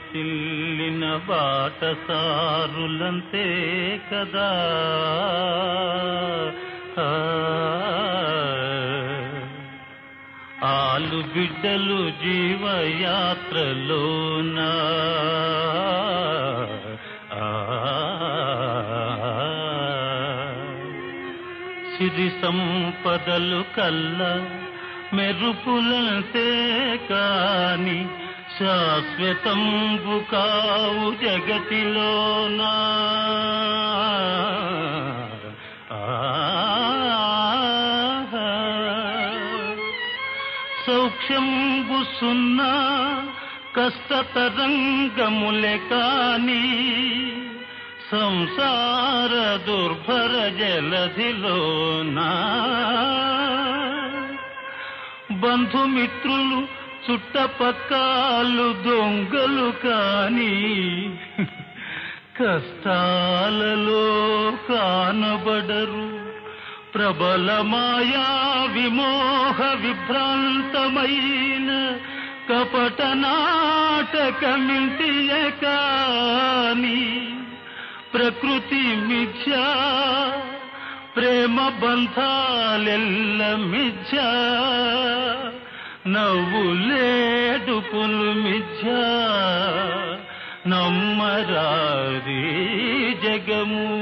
సొమ్మసిల్లిన బాటసారులంతే కదా ఆ, ఆలు బిడ్డలు జీవయాత్రలోనా ఆ సిరి సంపదలు కల్ల మెరుపులంతే కాని శాశ్వతంబు కావు జగతిలోనా సౌఖ్యంబు సున్నా కష్టతరంగములే కాని సంసార దుర్భర జలధిలోనా బంధుమిత్రులు చుట్టపక్కాలు దొంగలు కాని కష్టాలలో కానబడరు ప్రబల మాయా విమోహ విభ్రాంతమైన కపట నాటకమింటియ కాని ప్రకృతి మిథ్యా ప్రేమ బంధాలెల్ల మిథ్యా నవ్వులేడుపులు మిథ్యా నమ్మరారి జగము